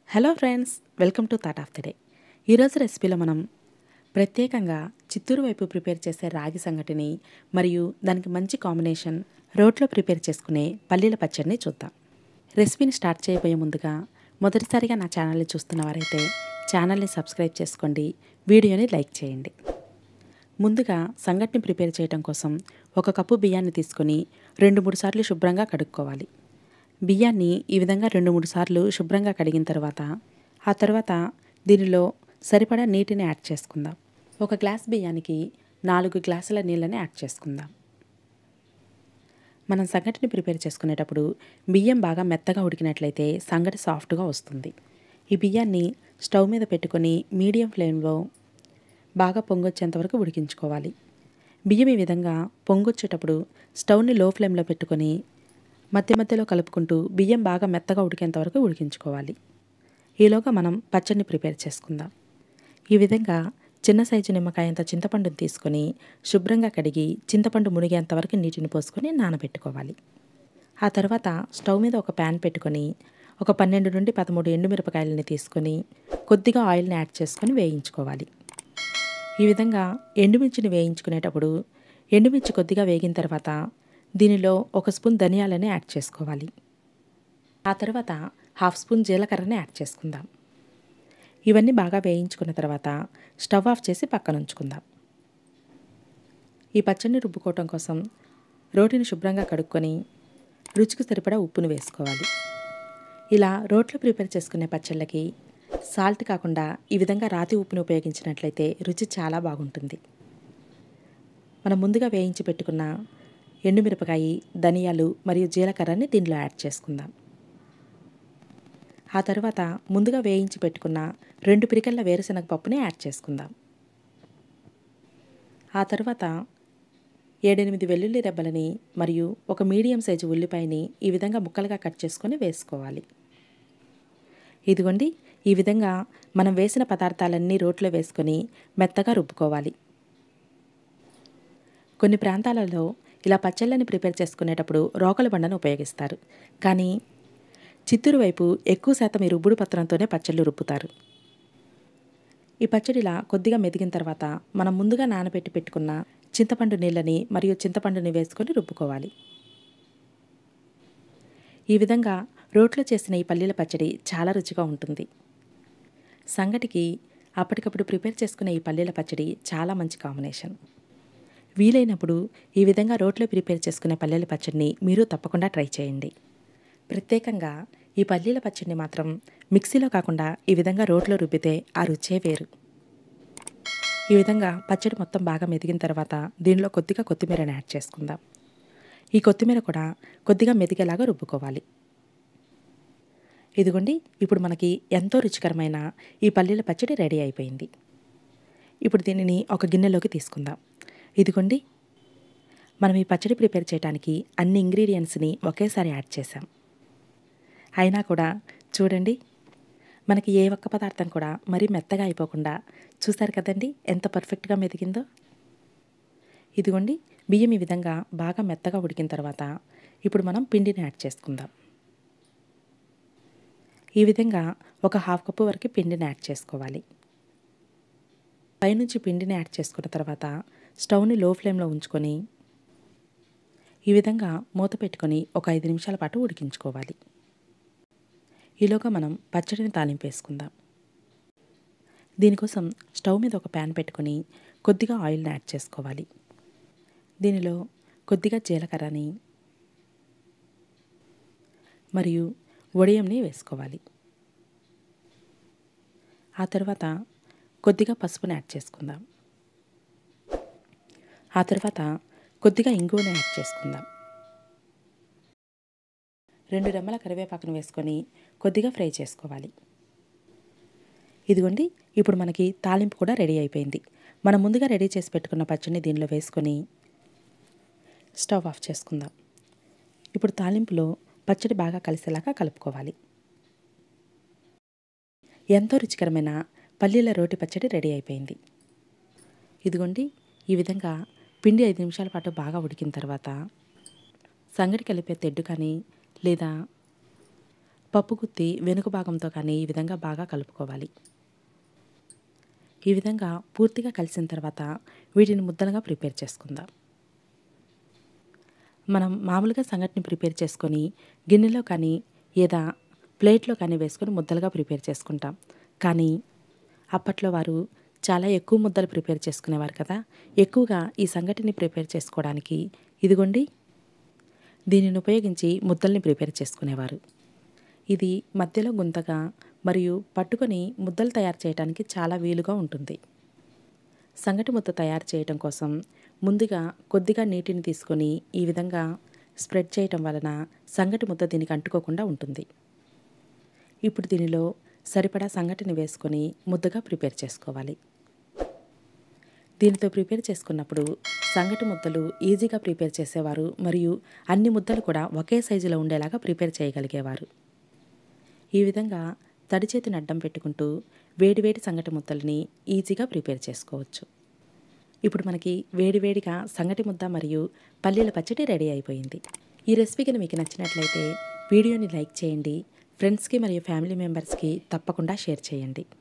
hello friends welcome to thought of the day ఈరోజు రెసిపీలో మనం ప్రత్యేకంగా చిత్తూరు వైపు ప్రిపేర్ చేసే రాగి సంగటిని మరియు దానికి మంచి కాంబినేషన్ రోట్లో ప్రిపేర్ చేసుకునే పల్లీల పచ్చడిని చూద్దాం రెసిపీని స్టార్ట్ చేయబోయే ముందుగా మొదటిసారిగా నా ఛానల్ని చూస్తున్న వారైతే ఛానల్ని సబ్స్క్రైబ్ చేసుకోండి వీడియోని లైక్ చేయండి ముందుగా సంగటిని ప్రిపేర్ చేయడం కోసం ఒక కప్పు బియ్యాన్ని తీసుకొని రెండు మూడు సార్లు శుభ్రంగా కడుక్కోవాలి బియ్యాన్ని ఈ విధంగా రెండు మూడు సార్లు శుభ్రంగా కడిగిన తర్వాత ఆ తర్వాత దీనిలో సరిపడా నీటిని యాడ్ చేసుకుందాం ఒక గ్లాస్ బియ్యానికి నాలుగు గ్లాసుల నీళ్ళని యాడ్ చేసుకుందాం మనం సంగటిని ప్రిపేర్ చేసుకునేటప్పుడు బియ్యం బాగా మెత్తగా ఉడికినట్లయితే సంగటి సాఫ్ట్గా వస్తుంది ఈ బియ్యాన్ని స్టవ్ మీద పెట్టుకొని మీడియం ఫ్లేమ్లో బాగా పొంగొచ్చేంత వరకు ఉడికించుకోవాలి బియ్యం ఈ విధంగా పొంగొచ్చేటప్పుడు స్టవ్ని లో ఫ్లేమ్లో పెట్టుకొని మధ్య మధ్యలో కలుపుకుంటూ బియ్యం బాగా మెత్తగా ఉడికేంత వరకు ఉడికించుకోవాలి ఈలోగా మనం పచ్చడిని ప్రిపేర్ చేసుకుందాం ఈ విధంగా చిన్న సైజు నిమ్మకాయంత చింతపండుని తీసుకొని శుభ్రంగా కడిగి చింతపండు మునిగేంత వరకు నీటిని పోసుకొని నానబెట్టుకోవాలి ఆ తర్వాత స్టవ్ మీద ఒక ప్యాన్ పెట్టుకొని ఒక పన్నెండు నుండి పదమూడు ఎండుమిరపకాయలని తీసుకొని కొద్దిగా ఆయిల్ని యాడ్ చేసుకొని వేయించుకోవాలి ఈ విధంగా ఎండుమిర్చిని వేయించుకునేటప్పుడు ఎండుమిర్చి కొద్దిగా వేగిన తర్వాత దీనిలో ఒక స్పూన్ ధనియాలని యాడ్ చేసుకోవాలి ఆ తర్వాత హాఫ్ స్పూన్ జీలకర్రని యాడ్ చేసుకుందాం ఇవన్నీ బాగా వేయించుకున్న తర్వాత స్టవ్ ఆఫ్ చేసి పక్కన ఉంచుకుందాం ఈ పచ్చడిని రుబ్బుకోవటం కోసం రోటిని శుభ్రంగా కడుక్కొని రుచికి సరిపడా ఉప్పును వేసుకోవాలి ఇలా రోట్లో ప్రిపేర్ చేసుకునే పచ్చళ్ళకి సాల్ట్ కాకుండా ఈ విధంగా రాతి ఉప్పును ఉపయోగించినట్లయితే రుచి చాలా బాగుంటుంది మనం ముందుగా వేయించి పెట్టుకున్న ఎండుమిరపకాయ ధనియాలు మరియు జీలకర్రని దీనిలో యాడ్ చేసుకుందాం ఆ తర్వాత ముందుగా వేయించి పెట్టుకున్న రెండు పిరికల్ల వేరుశనగ పప్పుని యాడ్ చేసుకుందాం ఆ తర్వాత ఏడెనిమిది వెల్లుల్లి రెబ్బలని మరియు ఒక మీడియం సైజు ఉల్లిపాయని ఈ విధంగా ముక్కలుగా కట్ చేసుకొని వేసుకోవాలి ఇదిగోండి ఈ విధంగా మనం వేసిన పదార్థాలన్నీ రోట్లో వేసుకొని మెత్తగా రుబ్బుకోవాలి కొన్ని ప్రాంతాలలో ఇలా పచ్చళ్ళని ప్రిపేర్ చేసుకునేటప్పుడు రోకల బండను ఉపయోగిస్తారు కానీ చిత్తూరు వైపు ఎక్కువ శాతం ఈ రుబ్బుడు పత్రంతోనే పచ్చళ్ళు రుబ్బుతారు ఈ పచ్చడిలా కొద్దిగా మెదిగిన తర్వాత మనం ముందుగా నానబెట్టి పెట్టుకున్న చింతపండు నీళ్ళని మరియు చింతపండుని వేసుకొని రుబ్బుకోవాలి ఈ విధంగా రోట్లో చేసిన ఈ పల్లీల పచ్చడి చాలా రుచిగా ఉంటుంది సంగటికి అప్పటికప్పుడు ప్రిపేర్ చేసుకునే ఈ పల్లీల పచ్చడి చాలా మంచి కాంబినేషన్ వీలైనప్పుడు ఈ విధంగా రోట్లో ప్రిపేర్ చేసుకునే పల్లీల పచ్చడిని మీరు తప్పకుండా ట్రై చేయండి ప్రత్యేకంగా ఈ పల్లీల పచ్చడిని మాత్రం మిక్సీలో కాకుండా ఈ విధంగా రోట్లో రుబ్బితే ఆ రుచే వేరు ఈ విధంగా పచ్చడి మొత్తం బాగా మెదిగిన తర్వాత దీనిలో కొద్దిగా కొత్తిమీరని యాడ్ చేసుకుందాం ఈ కొత్తిమీర కూడా కొద్దిగా మెదిగేలాగా రుబ్బుకోవాలి ఇదిగోండి ఇప్పుడు మనకి ఎంతో రుచికరమైన ఈ పల్లీల పచ్చడి రెడీ అయిపోయింది ఇప్పుడు దీనిని ఒక గిన్నెలోకి తీసుకుందాం ఇదిగోండి మనం ఈ పచ్చడి ప్రిపేర్ చేయడానికి అన్ని ఇంగ్రీడియంట్స్ని ఒకేసారి యాడ్ చేసాం అయినా కూడా చూడండి మనకి ఏ ఒక్క పదార్థం కూడా మరీ మెత్తగా అయిపోకుండా చూసారు కదండి ఎంత పర్ఫెక్ట్గా మెదిగిందో ఇదిగోండి బియ్యం ఈ విధంగా బాగా మెత్తగా ఉడికిన తర్వాత ఇప్పుడు మనం పిండిని యాడ్ చేసుకుందాం ఈ విధంగా ఒక హాఫ్ కప్పు వరకు పిండిని యాడ్ చేసుకోవాలి పైనుంచి పిండిని యాడ్ చేసుకున్న తర్వాత స్టవ్ని లో ఫ్లేమ్లో ఉంచుకొని ఈ విధంగా మూత పెట్టుకొని ఒక ఐదు నిమిషాల పాటు ఉడికించుకోవాలి ఈలోగా మనం పచ్చడిని తాలింపు వేసుకుందాం దీనికోసం స్టవ్ మీద ఒక ప్యాన్ పెట్టుకొని కొద్దిగా ఆయిల్ని యాడ్ చేసుకోవాలి దీనిలో కొద్దిగా జీలకర్రని మరియు వడియంని వేసుకోవాలి ఆ తర్వాత కొద్దిగా పసుపుని యాడ్ చేసుకుందాం ఆ తర్వాత కొద్దిగా ఇంగువని యాడ్ చేసుకుందాం రెండు రెమ్మల కరివేపాకును వేసుకొని కొద్దిగా ఫ్రై చేసుకోవాలి ఇదిగోండి ఇప్పుడు మనకి తాలింపు కూడా రెడీ అయిపోయింది మనం ముందుగా రెడీ చేసి పెట్టుకున్న పచ్చడిని దీనిలో వేసుకొని స్టవ్ ఆఫ్ చేసుకుందాం ఇప్పుడు తాలింపులో పచ్చడి బాగా కలిసేలాగా కలుపుకోవాలి ఎంతో రుచికరమైన పల్లీల రోటి పచ్చడి రెడీ అయిపోయింది ఇదిగోండి ఈ విధంగా పిండి ఐదు నిమిషాల పాటు బాగా ఉడికిన తర్వాత సంగటి కలిపే తెడ్డు కానీ లేదా పప్పు గుత్తి వెనుక భాగంతో కానీ ఈ విధంగా బాగా కలుపుకోవాలి ఈ విధంగా పూర్తిగా కలిసిన తర్వాత వీటిని ముద్దలుగా ప్రిపేర్ చేసుకుందాం మనం మామూలుగా సంగటిని ప్రిపేర్ చేసుకొని గిన్నెలో కానీ ఏదా ప్లేట్లో కానీ వేసుకొని ముద్దలుగా ప్రిపేర్ చేసుకుంటాం కానీ అప్పట్లో వారు చాలా ఎక్కువ ముద్దలు ప్రిపేర్ చేసుకునేవారు కదా ఎక్కువగా ఈ సంగటిని ప్రిపేర్ చేసుకోవడానికి ఇదిగోండి దీనిని ఉపయోగించి ముద్దల్ని ప్రిపేర్ చేసుకునేవారు ఇది మధ్యలో గుంతగా మరియు పట్టుకొని ముద్దలు తయారు చేయడానికి చాలా వీలుగా ఉంటుంది సంగటి ముద్ద తయారు చేయడం కోసం ముందుగా కొద్దిగా నీటిని తీసుకొని ఈ విధంగా స్ప్రెడ్ చేయటం వలన సంగటి ముద్ద దీనికి అంటుకోకుండా ఉంటుంది ఇప్పుడు దీనిలో సరిపడా సంగటిని వేసుకొని ముద్దగా ప్రిపేర్ చేసుకోవాలి దీనితో ప్రిపేర్ చేసుకున్నప్పుడు సంగటి ముద్దలు ఈజీగా ప్రిపేర్ చేసేవారు మరియు అన్ని ముద్దలు కూడా ఒకే సైజులో ఉండేలాగా ప్రిపేర్ చేయగలిగేవారు ఈ విధంగా తడి చేతిని అడ్డం పెట్టుకుంటూ వేడివేడి సంగటి ముద్దల్ని ఈజీగా ప్రిపేర్ చేసుకోవచ్చు ఇప్పుడు మనకి వేడివేడిగా సంగటి ముద్ద మరియు పల్లీల పచ్చడి రెడీ అయిపోయింది ఈ రెసిపీ కనుక మీకు నచ్చినట్లయితే వీడియోని లైక్ చేయండి ఫ్రెండ్స్కి మరియు ఫ్యామిలీ మెంబర్స్కి తప్పకుండా షేర్ చేయండి